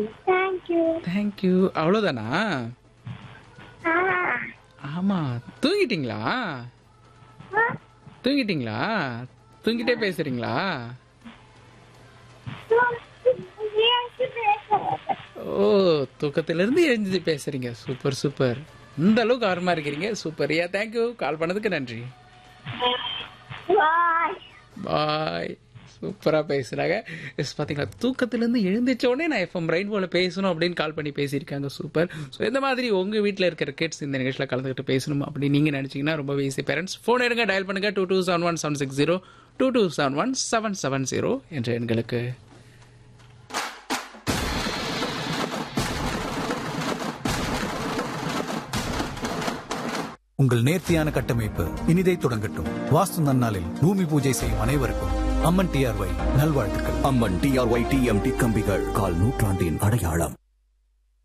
thank you thank you அவ்வளோதானா ஆ ஆமா தூங்கிட்டீங்களா தூங்கிட்டீங்களா தூங்கிட்டே பேசுறீங்களா ஓ தூக்கத்திலிருந்து எழுந்து பேசுறீங்க சூப்பர் சூப்பர் இந்த அளவுக்கு ஆர்வமா இருக்கிறீங்க சூப்பர் யா தேங்க்யூ கால் பண்ணதுக்கு நன்றி பாய் பாய் சூப்பராக பேசுகிறாங்க எஸ் பார்த்தீங்களா தூக்கத்திலேருந்து எழுந்திரிச்ச உடனே நான் எஃப்எம் ரெயின்போவில் பேசணும் அப்படின்னு கால் பண்ணி பேசியிருக்காங்க சூப்பர் ஸோ இந்த மாதிரி உங்கள் வீட்டில் இருக்கிற கிட்ஸ் இந்த நிகழ்ச்சியில் கலந்துக்கிட்டு பேசணும் அப்படின்னு நீங்கள் நினச்சிங்கன்னா ரொம்ப ஈஸி பேரண்ட்ஸ் ஃபோன் எடுங்க டயல் பண்ணுங்கள் two two seven one seven six zero two two seven one seven seven zero என்ற எண்களுக்கு உங்கள் நேர்த்தியான கட்டமைப்பு இனிதை தொடங்கட்டும் வாஸ்து நன்னாளில் பூமி பூஜை செய்யும் அனைவருக்கும் அம்மன் டிஆர்ஒய் நல்வாழ்த்துக்கள் அம்மன் டிஆர்ஒய் டிஎம்டி கம்பிகள் கால் நூற்றாண்டின் அடையாளம்